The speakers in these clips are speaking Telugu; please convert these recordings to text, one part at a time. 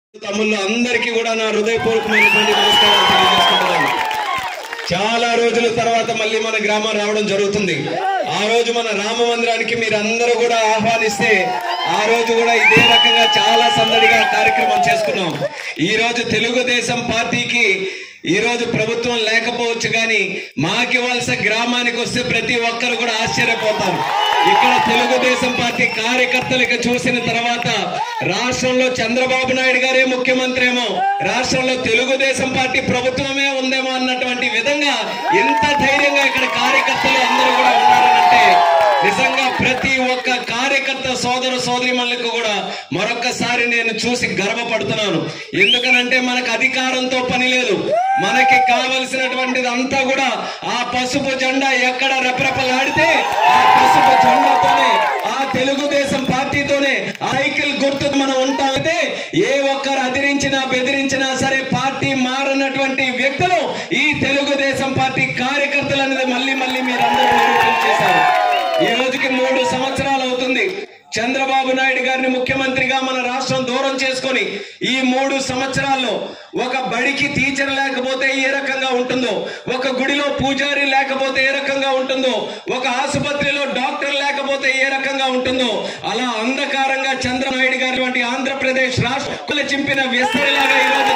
తమ్ముళ్ళు అందరికీ కూడా నా హృదయపూర్వకమైనటువంటి నమస్కారాలు తెలియజేసుకుంటున్నాను చాలా రోజుల తర్వాత మళ్ళీ మన గ్రామం రావడం జరుగుతుంది ఆ రోజు మన రామ మందిరానికి మీరు అందరూ కూడా ఆహ్వానిస్తే ఆ రోజు కూడా ఇదే రకంగా చాలా సందడిగా కార్యక్రమం చేసుకున్నాం ఈ రోజు తెలుగుదేశం పార్టీకి ఈ రోజు ప్రభుత్వం లేకపోవచ్చు కానీ మాకివ్వాల్సిన గ్రామానికి వస్తే ప్రతి ఒక్కరు కూడా ఆశ్చర్యపోతారు ఇక్కడ తెలుగుదేశం పార్టీ కార్యకర్తలకు చూసిన తర్వాత రాష్ట్రంలో చంద్రబాబు నాయుడు గారే ముఖ్యమంత్రి ఏమో రాష్ట్రంలో తెలుగుదేశం పార్టీ ప్రభుత్వమే ఉందేమో అన్నటువంటి విధంగా ఎంత ధైర్యంగా ఇక్కడ కార్యకర్తలు అందరూ కూడా ఉన్నారనంటే నిజంగా ప్రతి ఒక్క కార్యకర్త సోదర సోదరిమణులకు కూడా మరొక్కసారి నేను చూసి గర్వపడుతున్నాను ఎందుకనంటే మనకు అధికారంతో పని లేదు మనకి కావలసినటువంటిది అంతా కూడా ఆ పసుపు జెండా ఎక్కడ రెపరెపలాడితే ఆ పసుపు జెండాతోనే ఆ తెలుగుదేశం పార్టీతోనే ఆ సైకిల్ గుర్తు మనం ఉంటామైతే ఏ ఒక్కరు అదిరించినా బెదిరించినా సరే పార్టీ మారనటువంటి వ్యక్తులు ఈ తెలుగుదేశం పార్టీ కార్యకర్తలు అనేది మళ్ళీ మళ్ళీ మీరు అందరూ నిరూపణ చేశారు ఈ రోజుకి మూడు సంవత్సరాలు అవుతుంది చంద్రబాబు నాయుడు గారిని ముఖ్యమంత్రిగా మన రాష్ట్రం దూరం చేసుకొని ఈ మూడు సంవత్సరాల్లో ఒక బడికి టీచర్ లేకపోతే ఏ రకంగా ఉంటుందో ఒక గుడిలో పూజారి లేకపోతే ఏ రకంగా ఉంటుందో ఒక ఆసుపత్రిలో డాక్టర్ లేకపోతే ఏ రకంగా ఉంటుందో అలా అంధకారంగా చంద్రనాయుడు గారి వంటి ఆంధ్రప్రదేశ్ రాష్ట్రం చింపిన విస్తరిలాగా ఈ రోజు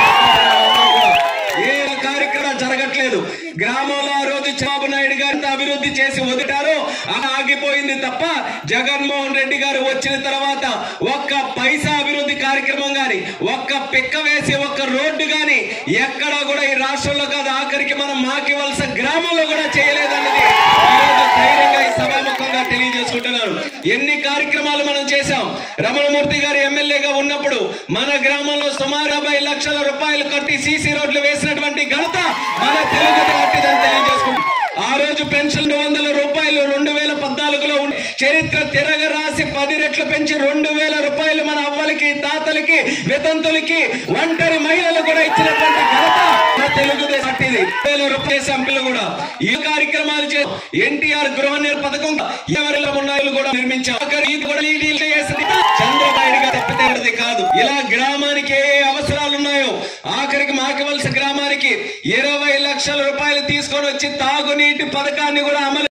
తయారు ఏ కార్యక్రమం జరగట్లేదు గ్రామంలో ఆ రోజు చంద్రబాబు నాయుడు గారిని అభివృద్ధి చేసి వదిటారో అలా ఆగిపోయింది తప్ప జగన్మోహన్ రెడ్డి గారు వచ్చిన తర్వాత ఒక్క పైసా అభివృద్ధి కార్యక్రమం గాని ఒక్క పిక్క వేసి ఒక్క రోడ్డు గాని ఎక్కడా కూడా ఈ రాష్ట్రంలో కాదు ఆఖరికి మనం మాకివలస గ్రామంలో కూడా చేయలేదన్నది ఈరోజు ధైర్యంగా ఈ సభాముఖంగా తెలియజేసుకుంటున్నాను ఎన్ని కార్యక్రమాలు మనం చేశాం రమణమూర్తి గారు ఎమ్మెల్యేగా ఉన్నప్పుడు మన గ్రామంలో సుమారు యాభై లక్షల రూపాయలు కట్టి సీసీ రోడ్లు వేసినటువంటి ఘనత మన తెలుగు పార్టీదని తెలియజేసుకుంటాం ఆ రోజు పెన్షన్ రెండు వందల రూపాయలు రెండు వేల పద్నాలుగులో ఉండి చరిత్ర తిరగ రాసి పది రెట్లు పెంచి రెండు వేల రూపాయలు మన అవ్వలకి తాతలకి వితంతులకి ఒంటరి మహిళలు కూడా ఇచ్చినటువంటి ఘనత మన తెలుగుదేశం పార్టీది వేల రూపాయల సంఖ్యలు కూడా ఈ కార్యక్రమాలు చే ఎన్టీఆర్ గృహ నిర్మాణ పథకం ఎవరిలో ఉన్నాయో కూడా నిర్మించాం ఆఖరి ఇది కూడా ఈ డీల్ చేసింది చంద్రబాబు గారు తప్పితే ఎవరిది కాదు ఇలా గ్రామానికి ఏ ఏ అవసరాలు ఉన్నాయో ఆఖరికి మాకవలస గ్రామానికి ఇరవై లక్షల రూపాయలు తీసుకొని వచ్చి తాగునీటి పథకాన్ని కూడా అమలు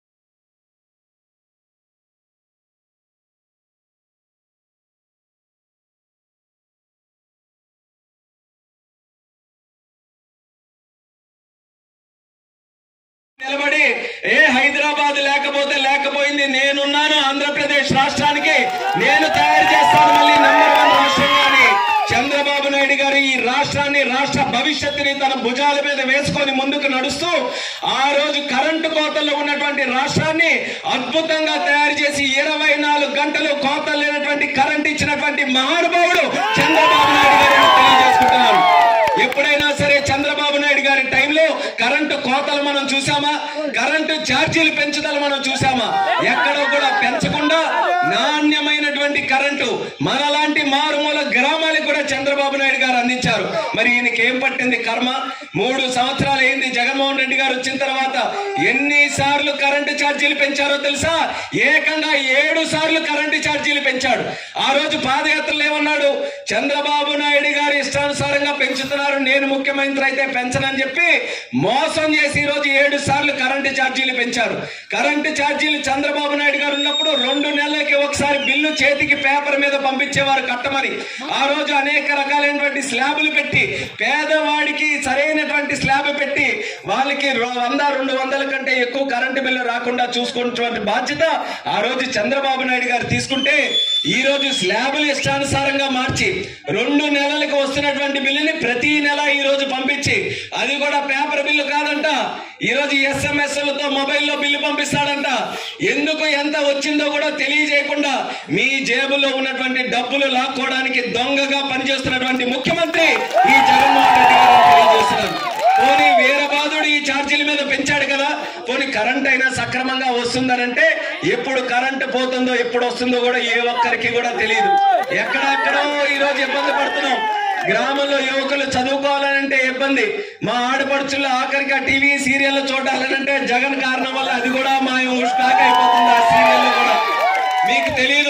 నిలబడి ఏ హైదరాబాద్ లేకపోతే లేకపోయింది నేనున్నాను ఆంధ్రప్రదేశ్ రాష్ట్రానికి నేను తయారు చేస్తాను మళ్ళీ నెంబర్ వన్ రాష్ట్రంగా అని చంద్రబాబు నాయుడు గారు ఈ రాష్ట్రాన్ని రాష్ట్ర భవిష్యత్తుని తన భుజాల మీద వేసుకొని ముందుకు నడుస్తూ ఆ రోజు కరెంటు కోతల్లో ఉన్నటువంటి రాష్ట్రాన్ని అద్భుతంగా తయారు చేసి ఇరవై నాలుగు గంటలు కోతలు లేనటువంటి కరెంట్ ఇచ్చినటువంటి మహానుభావుడు చంద్రబాబు నాయుడు గారు అని తెలియజేసుకుంటున్నాను ఎప్పుడైనా సరే చంద్రబాబు నాయుడు గారి టైంలో కరెంటు కోతలు మనం చూసామా కరెంటు ఛార్జీలు పెంచుదలు మనం చూసామా ఎక్కడో కూడా పెంచకుండా నాణ్యమైనటువంటి కరెంటు మనలాంటి మారుమూల గ్రామాలకు కూడా చంద్రబాబు నాయుడు గారు అందించారు మరి ఈయనకి ఏం పట్టింది కర్మ మూడు సంవత్సరాలు అయింది జగన్మోహన్ రెడ్డి గారు వచ్చిన తర్వాత ఎన్ని సార్లు కరెంటు ఛార్జీలు పెంచారో తెలుసా ఏకంగా ఏడు సార్లు కరెంటు ఛార్జీలు పెంచాడు ఆ రోజు పాదయాత్రలు ఏమన్నాడు చంద్రబాబు నాయుడు గారు ఇష్టానుసారంగా పెంచుతున్నారు నేను ముఖ్యమంత్రి అయితే పెంచనని చెప్పి మోసం చేసి ఈ రోజు ఏడు సార్లు కరెంటు ఛార్జీలు పెంచారు కరెంటు ఛార్జీలు చంద్రబాబు నాయుడు గారు ఉన్నప్పుడు రెండు నెలలకి ఒకసారి బిల్లు చేతికి పేపర్ మీద పంపించేవారు కట్టమని ఆ రోజు అనేక రకాలైనటువంటి స్లాబులు పెట్టి పేదవాడికి సరైనటువంటి స్లాబ్ పెట్టి వాళ్ళకి రో- వంద రెండు వందల కంటే ఎక్కువ కరెంటు బిల్లు రాకుండా చూసుకున్నటువంటి బాధ్యత ఆ రోజు చంద్రబాబు నాయుడు గారు తీసుకుంటే ఈ రోజు స్లాబులు ఇష్టానుసారంగా మార్చి రెండు నెలలకు వస్తున్నటువంటి బిల్లుని ప్రతి నెల ఈ రోజు పంపించి అది కూడా పేపర్ బిల్లు కాదంట ఈ రోజు ఎస్ఎంఎస్ లతో మొబైల్లో బిల్లు పంపిస్తాడంట ఎందుకు ఎంత వచ్చిందో కూడా తెలియజేయకుండా మీ జేబులో ఉన్నటువంటి డబ్బులు లాక్కోవడానికి దొంగగా పనిచేస్తున్నటువంటి ముఖ్యమంత్రి ఈ జగన్మోహన్ రెడ్డి గారు అని తెలియజేస్తున్నాను పోనీ వీరబాదుడు ఈ ఛార్జీల మీద పెంచాడు కదా పోనీ కరెంట్ అయినా సక్రమంగా వస్తుందనంటే ఎప్పుడు కరెంట్ పోతుందో ఎప్పుడు వస్తుందో కూడా ఏ ఒక్కరికి కూడా తెలియదు ఎక్కడెక్కడో ఈ రోజు ఇబ్బంది పడుతున్నాం గ్రామంలో యువకులు చదువుకోవాలనంటే ఇబ్బంది మా ఆడపడుచుల్లో ఆఖరికి ఆ టీవీ సీరియల్ చూడాలనంటే జగన్ కారణం వల్ల అది కూడా మాయం స్టాక్ అయిపోతుంది ఆ సీరియల్ కూడా మీకు తెలియదు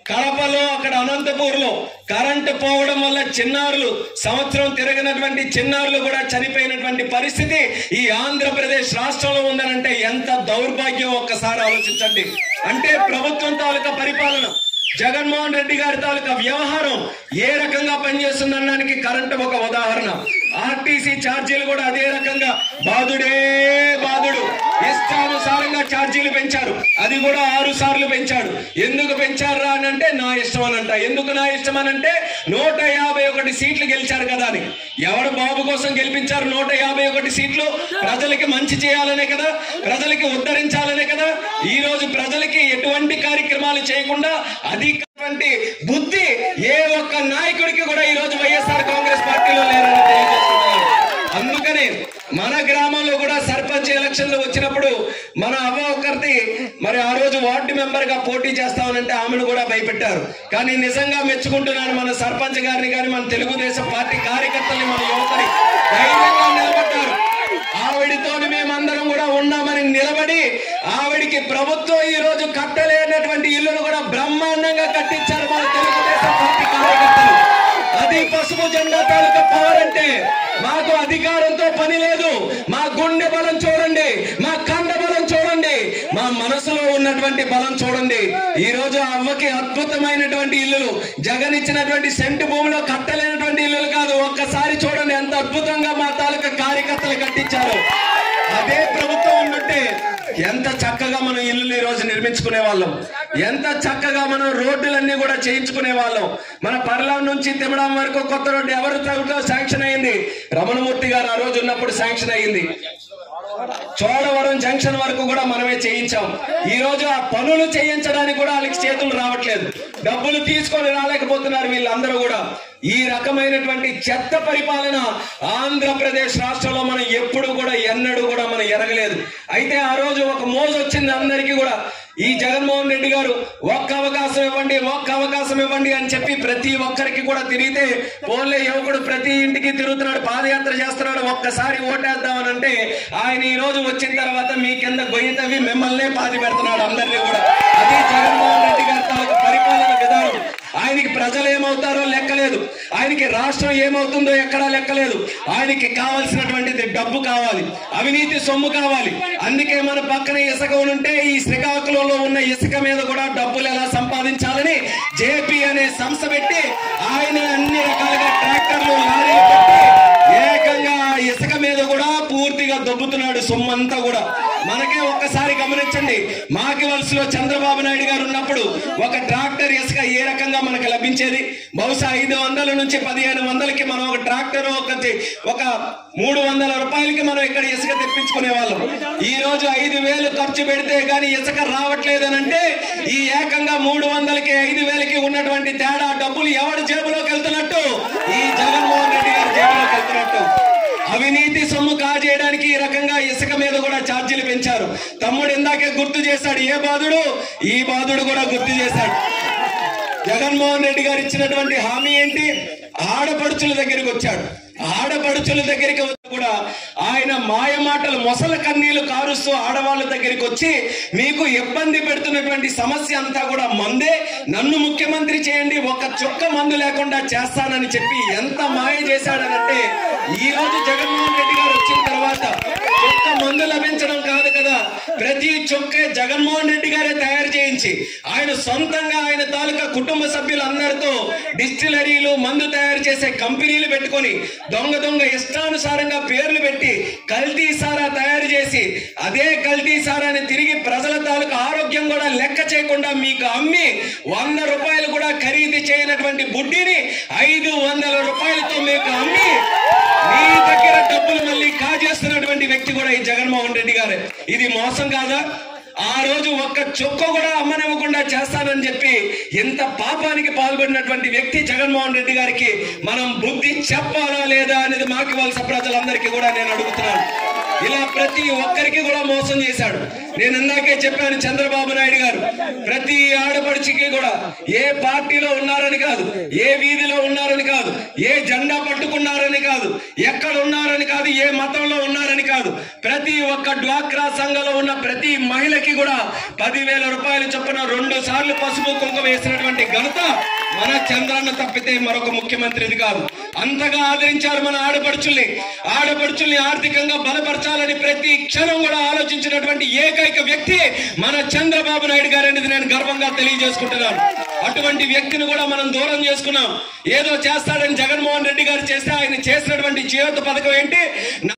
కడపలో అక్కడ అనంతపూర్లో కరెంటు పోవడం వల్ల చిన్నారులు సంవత్సరం తిరగనటువంటి చిన్నారులు కూడా చనిపోయినటువంటి పరిస్థితి ఈ ఆంధ్రప్రదేశ్ రాష్ట్రంలో ఉందనంటే ఎంత దౌర్భాగ్యం ఒక్కసారి ఆలోచించండి అంటే ప్రభుత్వం తాలూకా పరిపాలన జగన్మోహన్ రెడ్డి గారి తాలూకా వ్యవహారం ఏ రకంగా పనిచేస్తుందనడానికి కరెంటు ఒక ఉదాహరణ ఆర్టీసీ ఛార్జీలు కూడా అదే రకంగా బాధుడే బాధుడు ఇష్టానుసారంగా ఛార్జీలు పెంచారు అది కూడా ఆరు సార్లు పెంచాడు ఎందుకు పెంచారా అని అంటే నా ఇష్టం అని అంట ఎందుకు నా ఇష్టం అని అంటే నూట యాభై ఒకటి సీట్లు గెలిచారు కదా అని ఎవరు బాబు కోసం గెలిపించారు నూట యాభై ఒకటి సీట్లు ప్రజలకి మంచి చేయాలనే కదా ప్రజలకి ఉద్ధరించాలనే కదా ఈ రోజు ప్రజలకి ఎటువంటి కార్యక్రమాలు చేయకుండా అధికటువంటి బుద్ధి ఏ ఒక్క నాయకుడికి కూడా ఈ రోజు వైఎస్ఆర్ కాంగ్రెస్ పార్టీలో లేరని తెలియజేస్తున్నాను అందుకనే మన గ్రామంలో కూడా సర్పంచ్ ఎలక్షన్లు వచ్చినప్పుడు మన అవ్వ ఒకరిది మరి ఆ రోజు వార్డు మెంబర్ గా పోటీ చేస్తామనంటే ఆమెను కూడా భయపెట్టారు కానీ నిజంగా మెచ్చుకుంటున్నాను మన సర్పంచ్ గారిని కానీ మన తెలుగుదేశం పార్టీ కార్యకర్తల్ని మన యువతని ధైర్యంగా నిలబడ్డారు ఆవిడతోని మేమందరం కూడా ఉన్నామని నిలబడి ఆవిడికి ప్రభుత్వం ఈ రోజు కట్టలేనటువంటి ఇల్లును కూడా బ్రహ్మాండంగా కట్టించారు మన తెలుగుదేశం పార్టీ కార్యకర్తలు అది పసుపు జెండా తాలూకా పవర్ అంటే మాకు అధికారంతో పని లేదు మా గుండె బలం చూడండి మా కండ బలం చూడండి మా మనసులో ఉన్నటువంటి బలం చూడండి ఈ రోజు ఆ అవ్వకి అద్భుతమైనటువంటి ఇల్లులు జగన్ ఇచ్చినటువంటి సెంటు భూమిలో కట్టలేనటువంటి ఇల్లులు కాదు ఒక్కసారి చూడండి ఎంత అద్భుతంగా మా తాలూకా కార్యకర్తలు కట్టించారు అదే ప్రభుత్వం ఉండుంటే ఎంత చక్కగా మనం ఇల్లు ఈ రోజు నిర్మించుకునే వాళ్ళం ఎంత చక్కగా మనం రోడ్డులన్నీ కూడా చేయించుకునే వాళ్ళం మన పర్లా నుంచి తిమ్మడం వరకు కొత్త రోడ్డు ఎవరు తగుటో శాంక్షన్ అయింది రమణమూర్తి గారు ఆ రోజు ఉన్నప్పుడు శాంక్షన్ అయింది చోడవరం జంక్షన్ వరకు కూడా మనమే చేయించాం ఈ రోజు ఆ పనులు చేయించడానికి కూడా వాళ్ళకి చేతులు రావట్లేదు డబ్బులు తీసుకొని రాలేకపోతున్నారు వీళ్ళందరూ కూడా ఈ రకమైనటువంటి చెత్త పరిపాలన ఆంధ్రప్రదేశ్ రాష్ట్రంలో మనం ఎప్పుడు కూడా ఎన్నడూ కూడా మనం ఎరగలేదు అయితే ఆ రోజు ఒక మోజు వచ్చింది అందరికీ కూడా ఈ జగన్మోహన్ రెడ్డి గారు ఒక్క అవకాశం ఇవ్వండి ఒక్క అవకాశం ఇవ్వండి అని చెప్పి ప్రతి ఒక్కరికి కూడా తిరిగితే పోన్లే యువకుడు ప్రతి ఇంటికి తిరుగుతున్నాడు పాదయాత్ర చేస్తున్నాడు ఒక్కసారి ఓటేద్దామని అంటే ఆయన ఈ రోజు వచ్చిన తర్వాత మీ కింద గొయ్యి తవ్వి మిమ్మల్నే పాతి పెడుతున్నాడు అందరినీ కూడా అది జగన్మోహన్ రెడ్డి గారి తాలూకు పరిపాలన విధానం ఆయనకి ప్రజలు ఏమవుతారో లెక్కలేదు ఆయనకి రాష్ట్రం ఏమవుతుందో ఎక్కడా లెక్కలేదు ఆయనకి కావాల్సినటువంటిది డబ్బు కావాలి అవినీతి సొమ్ము కావాలి అందుకే మన పక్కన ఇసుక ఉంటే ఈ శ్రీకాకుళంలో ఉన్న ఇసుక మీద కూడా డబ్బులు ఎలా సంపాదించాలని జేపీ అనే సంస్థ పెట్టి ఆయన అన్ని రకాలుగా ట్రాక్టర్లు లారీలు పెట్టి ఏకంగా ఆ ఇసుక మీద కూడా పూర్తిగా దొబ్బుతున్నాడు సొమ్మంతా కూడా మనకే ఒక్కసారి గమనించండి మాకి వలసలో చంద్రబాబు నాయుడు గారు ఉన్నప్పుడు ఒక ట్రాక్టర్ ఇసుక ఏ రకంగా మనకు లభించేది బహుశా ఐదు వందల నుంచి పదిహేను వందలకి మనం ఒక ట్రాక్టర్ ఒక ఒక మూడు వందల రూపాయలకి మనం ఇక్కడ ఇసుక తెప్పించుకునే వాళ్ళం ఈ రోజు ఐదు వేలు ఖర్చు పెడితే గాని ఇసుక రావట్లేదనంటే ఈ ఏకంగా మూడు వందలకి ఐదు వేలకి ఉన్నటువంటి తేడా డబ్బులు ఎవరి జేబులోకి వెళ్తున్నట్టు ఈ జగన్మోహన్ రెడ్డి గారి జేబులోకి వెళ్తున్నట్టు అవినీతి సొమ్ము కాజేయడానికి ఈ రకంగా ఇసుక మీద కూడా ఛార్జీలు పెంచారు తమ్ముడు ఇందాకే గుర్తు చేశాడు ఏ బాధుడు ఈ బాధుడు కూడా గుర్తు చేశాడు జగన్మోహన్ రెడ్డి గారు ఇచ్చినటువంటి హామీ ఏంటి ఆడపడుచుల దగ్గరికి వచ్చాడు ఆడపడుచుల దగ్గరికి వచ్చి కూడా ఆయన మాయ మాటలు మొసల కన్నీళ్లు కారుస్తూ ఆడవాళ్ళ దగ్గరికి వచ్చి మీకు ఇబ్బంది పెడుతున్నటువంటి సమస్య అంతా కూడా మందే నన్ను ముఖ్యమంత్రి చేయండి ఒక చుక్క మందు లేకుండా చేస్తానని చెప్పి ఎంత మాయ చేశాడనంటే ఈ రోజు జగన్మోహన్ రెడ్డి గారు వచ్చిన తర్వాత చుక్క మందు లభించడం కాదు కదా ప్రతి చుక్క జగన్మోహన్ రెడ్డి గారే తయారు చేయించి ఆయన సొంతంగా ఆయన తాలూకా కుటుంబ సభ్యులందరితో డిస్టిలరీలు మందు తయారు చేసే కంపెనీలు పెట్టుకొని దొంగ దొంగ ఇష్టానుసారంగా పేర్లు పెట్టి కల్తీ సారా తయారు చేసి అదే కల్తీ సారాన్ని తిరిగి ప్రజల తాలూకా ఆరోగ్యం కూడా లెక్క చేయకుండా మీకు అమ్మి వంద రూపాయలు కూడా ఖరీదు చేయనటువంటి బుడ్డిని ఐదు వందల రూపాయలతో మీకు అమ్మి మీ దగ్గర డబ్బులు మళ్ళీ కాజేస్తున్నటువంటి వ్యక్తి కూడా ఈ జగన్మోహన్ రెడ్డి గారే ఇది మోసం కాదా ఆ రోజు ఒక్క చుక్క కూడా అమ్మనివ్వకుండా చేస్తానని చెప్పి ఎంత పాపానికి పాల్పడినటువంటి వ్యక్తి జగన్మోహన్ రెడ్డి గారికి మనం బుద్ధి చెప్పాలా లేదా అనేది మాకు వలస ప్రజలందరికీ కూడా నేను అడుగుతున్నాను ఇలా ప్రతి ఒక్కరికి కూడా మోసం చేశాడు నేను ఇందాకే చెప్పాను చంద్రబాబు నాయుడు గారు ప్రతి ఆడపడిచికి కూడా ఏ పార్టీలో ఉన్నారని కాదు ఏ వీధిలో ఉన్నారని కాదు ఏ జెండా పట్టుకున్నారని కాదు ఎక్కడ ఉన్నారని కాదు ఏ మతంలో ఉన్నారని కాదు ప్రతి ఒక్క డ్వాక్రా సంఘంలో ఉన్న ప్రతి మహిళకి కూడా పదివేల రూపాయలు చొప్పున రెండు సార్లు పసుపు కుంకుమ వేసినటువంటి ఘనత మన చంద్రన్న తప్పితే మరొక ముఖ్యమంత్రిది కాదు అంతగా ఆదరించారు మన ఆడపడుచుల్ని ఆడపడుచుల్ని ఆర్థికంగా బలపరచాలని ప్రతి క్షణం కూడా ఆలోచించినటువంటి ఏకైక వ్యక్తి మన చంద్రబాబు నాయుడు గారు అనేది నేను గర్వంగా తెలియజేసుకుంటున్నాను అటువంటి వ్యక్తిని కూడా మనం దూరం చేసుకున్నాం ఏదో చేస్తాడని జగన్మోహన్ రెడ్డి గారు చేస్తే ఆయన చేసినటువంటి చేయూత పథకం ఏంటి